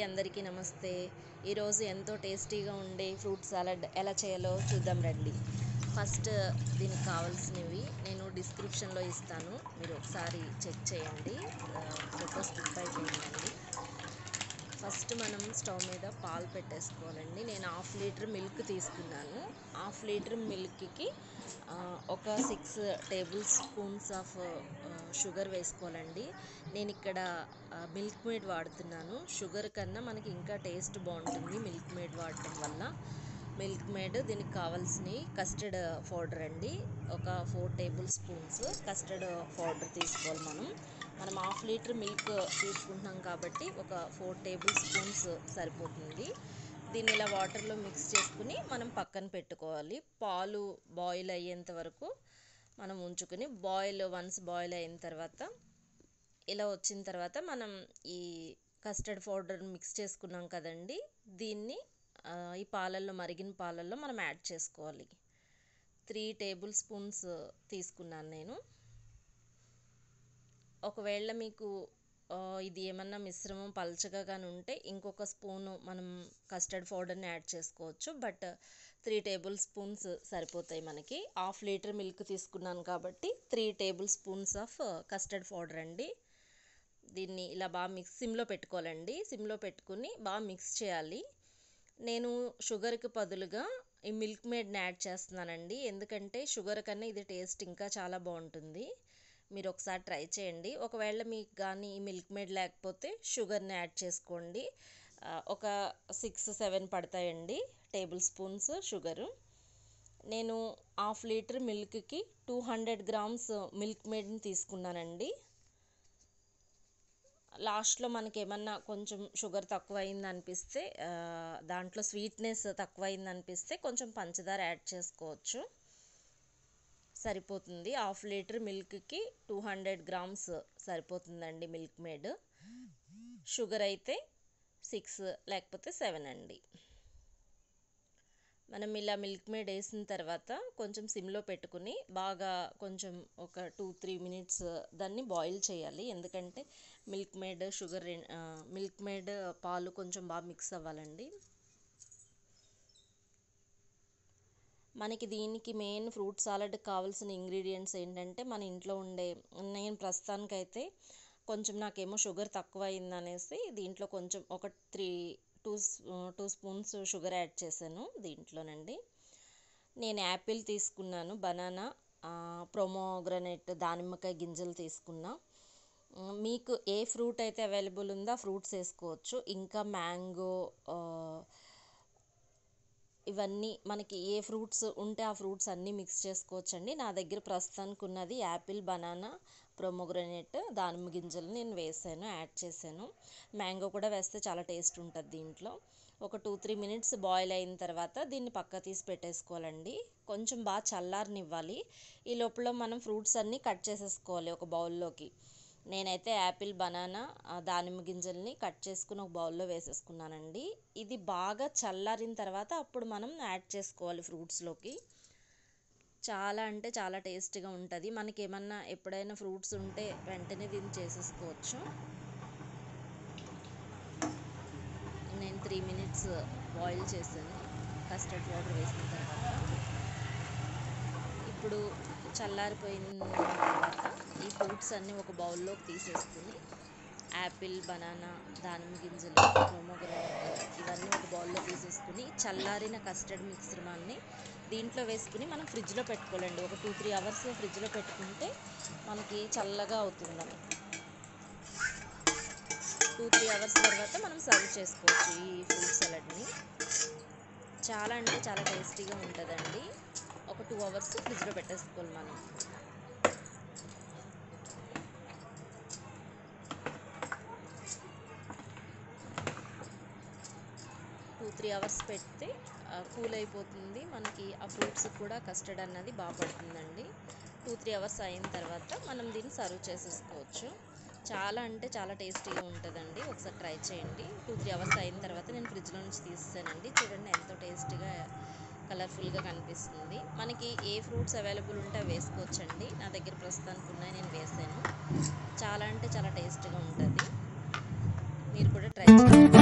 అందరికీ నమస్తే ఈరోజు ఎంతో టేస్టీగా ఉండే ఫ్రూట్ సాలడ్ ఎలా చేయాలో చూద్దాం రండి ఫస్ట్ దీనికి కావాల్సినవి నేను డిస్క్రిప్షన్లో ఇస్తాను మీరు ఒకసారి చెక్ చేయండి ఫోటో స్కిప్ అయిపోయిందండి ఫస్ట్ మనం స్టవ్ మీద పాలు పెట్టేసుకోవాలండి నేను హాఫ్ లీటర్ మిల్క్ తీసుకున్నాను హాఫ్ లీటర్ మిల్క్కి ఒక six tablespoons of sugar వేసుకోవాలండి నేను ఇక్కడ మిల్క్ మేడ్ వాడుతున్నాను షుగర్ కన్నా మనకి ఇంకా టేస్ట్ బాగుంటుంది మిల్క్ మేడ్ వాడటం వల్ల మిల్క్ మేడ్ దీనికి కావాల్సిన కస్టర్డ్ పౌడర్ అండి ఒక four tablespoons custard powder తీసుకోవాలి మనం మనం హాఫ్ లీటర్ మిల్క్ తీసుకుంటున్నాం కాబట్టి ఒక ఫోర్ టేబుల్ స్పూన్స్ సరిపోతుంది దీన్ని ఇలా వాటర్లో మిక్స్ చేసుకుని మనం పక్కన పెట్టుకోవాలి పాలు బాయిల్ అయ్యేంత వరకు మనం ఉంచుకుని బాయిల్ వన్స్ బాయిల్ అయిన తర్వాత ఇలా వచ్చిన తర్వాత మనం ఈ కస్టర్డ్ పౌడర్ మిక్స్ చేసుకున్నాం కదండి దీన్ని ఈ పాలల్లో మరిగిన పాలల్లో మనం యాడ్ చేసుకోవాలి త్రీ టేబుల్ స్పూన్స్ తీసుకున్నాను నేను ఒకవేళ మీకు ఇది ఏమన్నా మిశ్రమం పల్చగా కానీ ఉంటే ఇంకొక స్పూను మనం కస్టర్డ్ పౌడర్ని యాడ్ చేసుకోవచ్చు బట్ త్రీ టేబుల్ స్పూన్స్ సరిపోతాయి మనకి హాఫ్ లీటర్ మిల్క్ తీసుకున్నాను కాబట్టి three tablespoons of custard powder అండి దీన్ని ఇలా బాగా మిక్స్ సిమ్లో పెట్టుకోవాలండి సిమ్లో పెట్టుకుని బాగా మిక్స్ చేయాలి నేను షుగర్కి బదులుగా ఈ మిల్క్ మేడ్ని యాడ్ చేస్తున్నానండి ఎందుకంటే షుగర్ కన్నా ఇది టేస్ట్ ఇంకా చాలా బాగుంటుంది మీరు ఒకసారి ట్రై చేయండి ఒకవేళ మీకు కానీ ఈ మిల్క్ మేడ్ లేకపోతే షుగర్ని యాడ్ చేసుకోండి ఒక సిక్స్ సెవెన్ పడతాయండి టేబుల్ స్పూన్స్ షుగరు నేను హాఫ్ లీటర్ మిల్క్కి టూ హండ్రెడ్ గ్రామ్స్ మిల్క్ మేడ్ని తీసుకున్నానండి లాస్ట్లో మనకి ఏమన్నా కొంచెం షుగర్ తక్కువ అయింది అనిపిస్తే దాంట్లో స్వీట్నెస్ తక్కువ అయింది అనిపిస్తే కొంచెం పంచదార యాడ్ చేసుకోవచ్చు సరిపోతుంది హాఫ్ లీటర్ మిల్క్కి టూ హండ్రెడ్ గ్రామ్స్ సరిపోతుందండి మిల్క్ మేడ్ షుగర్ అయితే సిక్స్ లేకపోతే సెవెన్ అండి మనం ఇలా మిల్క్ మేడ్ వేసిన తర్వాత కొంచెం సిమ్లో పెట్టుకుని బాగా కొంచెం ఒక టూ త్రీ మినిట్స్ దాన్ని బాయిల్ చేయాలి ఎందుకంటే milk made sugar milk made పాలు కొంచెం బాగా మిక్స్ అవ్వాలండి మనకి దీనికి మెయిన్ ఫ్రూట్ సాలడ్ కావాల్సిన ఇంగ్రీడియంట్స్ ఏంటంటే మన ఇంట్లో ఉండే నేను ప్రస్తుతానికైతే కొంచెం నాకేమో షుగర్ తక్కువ అయిందనేసి దీంట్లో కొంచెం ఒక three two two spoons sugar add చేశాను దీంట్లోనండి నేను యాపిల్ తీసుకున్నాను బనానా ప్రొమోగ్రనేట్ దానిమ్మకాయ గింజలు తీసుకున్నా మీకు ఏ ఫ్రూట్ అయితే అవైలబుల్ ఉందో ఆ ఫ్రూట్స్ వేసుకోవచ్చు ఇంకా మ్యాంగో ఇవన్నీ మనకి ఏ ఫ్రూట్స్ ఉంటే ఆ ఫ్రూట్స్ అన్నీ మిక్స్ చేసుకోవచ్చండి నా దగ్గర ప్రస్తుతానికి ఉన్నది యాపిల్ బనానా ప్రొమోగ్రనేట్ దానిమ్మ గింజలు నేను వేసాను యాడ్ చేశాను మ్యాంగో కూడా వేస్తే చాలా టేస్ట్ ఉంటుంది దీంట్లో ఒక టూ త్రీ మినిట్స్ బాయిల్ అయిన తర్వాత దీన్ని పక్క తీసి పెట్టేసుకోవాలండి కొంచెం బాగా చల్లారనివ్వాలి ఈ లోపల మనం ఫ్రూట్స్ అన్నీ కట్ చేసేసుకోవాలి ఒక బౌల్లోకి నేనైతే యాపిల్ బనానా దానిమ్మ గింజల్ని కట్ చేసుకుని ఒక బౌల్లో వేసేసుకున్నానండి ఇది బాగా చల్లారిన తర్వాత అప్పుడు మనం యాడ్ చేసుకోవాలి ఫ్రూట్స్లోకి చాలా అంటే చాలా టేస్టీగా ఉంటుంది మనకి ఏమన్నా ఎప్పుడైనా ఫ్రూట్స్ ఉంటే వెంటనే దీన్ని చేసేసుకోవచ్చు నేను త్రీ మినిట్స్ బాయిల్ చేశాను కస్టర్డ్ పౌడర్ వేసిన తర్వాత ఇప్పుడు చల్లారిపోయిన తర్వాత ఈ ఫ్రూట్స్ అన్నీ ఒక బౌల్లోకి తీసేసుకుని యాపిల్ బనానా దానిమ్మ గింజలు ప్రోమోగ్రానైట్ ఇవన్నీ ఒక బౌల్లో తీసేసుకుని చల్లారిన కస్టర్డ్ మిశ్రమాన్ని దీంట్లో వేసుకుని మనం ఫ్రిడ్జ్లో పెట్టుకోవాలండి ఒక టూ త్రీ అవర్స్ ఫ్రిడ్జ్లో పెట్టుకుంటే మనకి చల్లగా అవుతుందని టూ త్రీ అవర్స్ తర్వాత మనం సర్వ్ చేసుకోవచ్చు ఈ ఫ్రూట్ సలాడ్ని చాలా అంటే చాలా టేస్టీగా ఉంటుందండి ఒక టూ అవర్స్ ఫ్రిడ్జ్లో పెట్టేసుకోవాలి మనం టూ త్రీ అవర్స్ పెడితే కూల్ అయిపోతుంది మనకి ఆ ఫ్రూట్స్ కూడా కస్టర్డ్ అన్నది బాగా పడుతుందండి టూ త్రీ అవర్స్ అయిన తర్వాత మనం దీన్ని సర్వ్ చేసేసుకోవచ్చు చాలా అంటే చాలా టేస్టీగా ఉంటుందండి ఒకసారి ట్రై చేయండి టూ త్రీ అవర్స్ అయిన తర్వాత నేను ఫ్రిడ్జ్లో నుంచి తీసానండి చూడండి ఎంతో టేస్టీగా కలర్ఫుల్గా కనిపిస్తుంది మనకి ఏ ఫ్రూట్స్ అవైలబుల్ ఉంటే అవి వేసుకోవచ్చండి నా దగ్గర ప్రస్తుతానికి ఉన్నాయి నేను వేసాను చాలా అంటే చాలా టేస్టీగా ఉంటుంది మీరు కూడా ట్రై చేయండి